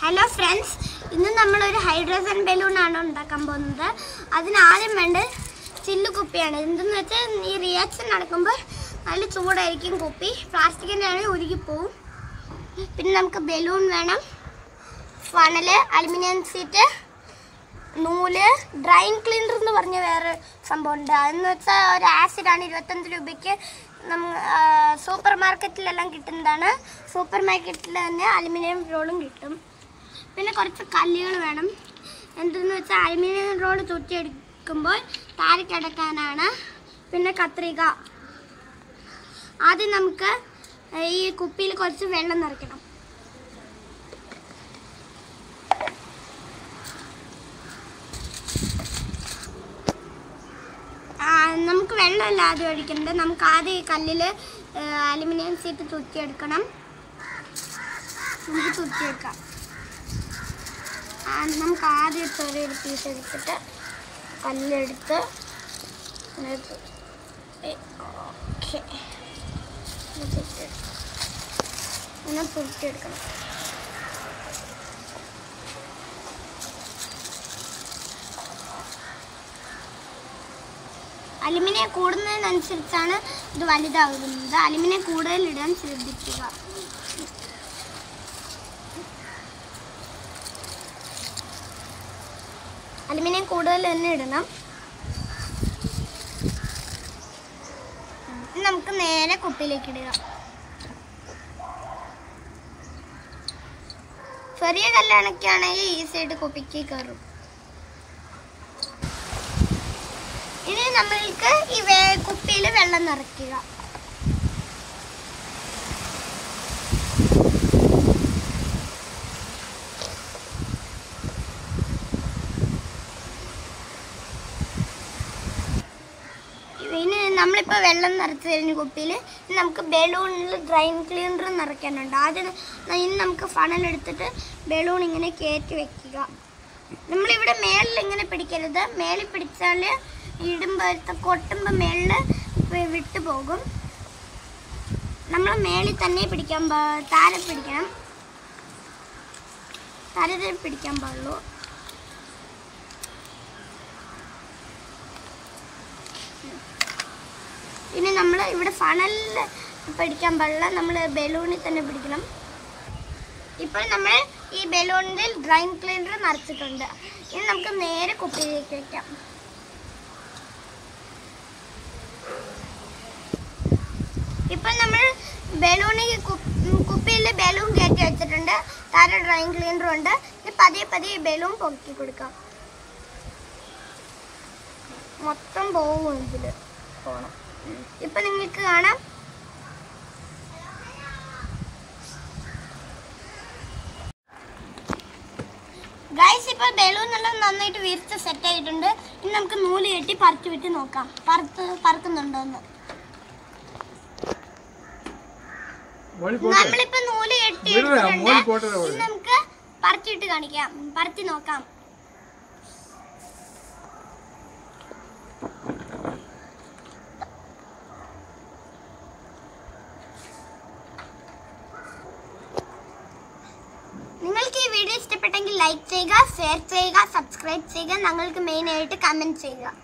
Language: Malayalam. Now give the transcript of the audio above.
ഹലോ ഫ്രണ്ട്സ് ഇന്ന് നമ്മളൊരു ഹൈഡ്രോജൻ ബലൂൺ ആണ് ഉണ്ടാക്കാൻ പോകുന്നത് അതിന് ആദ്യം വേണ്ട ചില്ല് കുപ്പിയാണ് എന്തെന്ന് വെച്ചാൽ ഈ റിയാക്ഷൻ നടക്കുമ്പോൾ നല്ല ചൂടായിരിക്കും കുപ്പി പ്ലാസ്റ്റിക്കിൻ്റെ ആണെങ്കിൽ ഉരുകിപ്പോവും പിന്നെ നമുക്ക് ബലൂൺ വേണം ഫണല് അലുമിനിയം സീറ്റ് നൂല് ഡ്രൈൻ ക്ലീനർ എന്ന് പറഞ്ഞ വേറെ സംഭവമുണ്ട് അതെന്ന് വെച്ചാൽ ഒരു ആസിഡാണ് ഇരുപത്തഞ്ച് രൂപയ്ക്ക് നമ്മ സൂപ്പർ മാർക്കറ്റിലെല്ലാം കിട്ടുന്നതാണ് സൂപ്പർ മാർക്കറ്റിൽ തന്നെ അലുമിനിയം റോളും കിട്ടും പിന്നെ കുറച്ച് കല്ലുകൾ വേണം എന്തെന്ന് വെച്ചാൽ അലുമിനിയം റോൾ ചുറ്റിയെടുക്കുമ്പോൾ താഴെ കിടക്കാനാണ് പിന്നെ കത്രിക ആദ്യം നമുക്ക് ഈ കുപ്പിയിൽ കുറച്ച് വെള്ളം നിറയ്ക്കണം ആ, നമുക്ക് വെള്ളമല്ല ആദ്യം ഒഴിക്കേണ്ടത് നമുക്ക് ആദ്യം ഈ കല്ലിൽ അലുമിനിയം സീറ്റ് തുറ്റിയെടുക്കണം നമുക്ക് തുറ്റിയെടുക്കാം ആ, നമുക്ക് ആദ്യം ചെറിയൊരു പീസ് എടുത്തിട്ട് കല്ലെടുത്ത് ഓക്കെ ഇങ്ങനെ തുറ്റിയെടുക്കണം അലുമിനിയം കൂടുന്നതിനനുസരിച്ചാണ് ഇത് വലുതാകുന്നത് അലുമിനിയം കൂടുതൽ ഇടാൻ ശ്രദ്ധിക്കുക അലുമിനിയം കൂടുതൽ തന്നെ ഇടണം ഇനി നമുക്ക് നേരെ കുപ്പിയിലേക്ക് ഇടുക ചെറിയ കല്ലണക്കാണെങ്കിൽ ഈ സൈഡ് കുപ്പിക്ക് കയറും ഇനി നമ്മൾക്ക് ഈ കുപ്പിയിൽ വെള്ളം നിറയ്ക്കുക ഇനി നമ്മളിപ്പോൾ വെള്ളം നിറച്ച് കഴിഞ്ഞ കുപ്പിയിൽ നമുക്ക് ബലൂണിൽ ഡ്രൈൻ ക്ലീനർ നിറയ്ക്കാനുണ്ട് ആദ്യം ഇനി നമുക്ക് ഫണൽ എടുത്തിട്ട് ബലൂൺ ഇങ്ങനെ കയറ്റി വെക്കുക നമ്മളിവിടെ മേളിൽ ഇങ്ങനെ പിടിക്കരുത് മേളിൽ പിടിച്ചാൽ ഇടുമ്പോഴത്തെ കൊട്ടുമ്പോൾ മേളിൽ വിട്ടു പോകും നമ്മൾ മേളിൽ തന്നെ പിടിക്കാൻ പാ താരെ പിടിക്കണം താരത്തെ പിടിക്കാൻ പാടുള്ളൂ പിന്നെ നമ്മൾ ഇവിടെ ഫണലിൽ പിടിക്കാൻ പാടില്ല നമ്മൾ ബലൂണിൽ തന്നെ പിടിക്കണം ഇപ്പോൾ നമ്മൾ ഈ ബലൂണിൽ ഡ്രൈൻ ക്ലീനർ നിറച്ചിട്ടുണ്ട് ഇനി നമുക്ക് നേരെ കുപ്പിയിലേക്ക് വെക്കാം ഇപ്പൊ നമ്മൾ ബലൂണിൽ കുപ്പിയിൽ ബലൂൺ കയറ്റി വെച്ചിട്ടുണ്ട് താഴെ ഡ്രൈൻ ക്ലീനറും ഉണ്ട് ഇനി പതിയെ പതിയെ ബലൂൺ പൊക്കി കൊടുക്കാം മൊത്തം പോവും ഇതില് പോണം ഇപ്പൊ നിങ്ങൾക്ക് കാണാം ഗൈസ് ഇപ്പോൾ ബലൂൺ എല്ലാം നന്നായിട്ട് വിരിച്ച് സെറ്റ് ആയിട്ടുണ്ട് ഇനി നമുക്ക് നൂല് കെട്ടി പറിച്ചു വിട്ട് നോക്കാം പറത്ത് പറക്കുന്നുണ്ടോ എന്ന് മോളി പോട്ടെ നമ്മളിപ്പോ നൂല് കെട്ടി വിടുവേ, എടുത്തിട്ടുണ്ട്. മോളി പോട്ടെ അവിടെ. ഇനി നമുക്ക് പറിച്ചിട്ട് കാണിക്കാം പറിച്ച് നോക്കാം നിങ്ങൾക്ക് ഈ വീഡിയോ ഇഷ്ടപ്പെട്ടെങ്കിൽ ലൈക്ക് ചെയ്യുക ഷെയർ ചെയ്യുക സബ്സ്ക്രൈബ് ചെയ്യുക ഞങ്ങൾക്ക് മെയിൻ ആയിട്ട് കമന്റ് ചെയ്യുക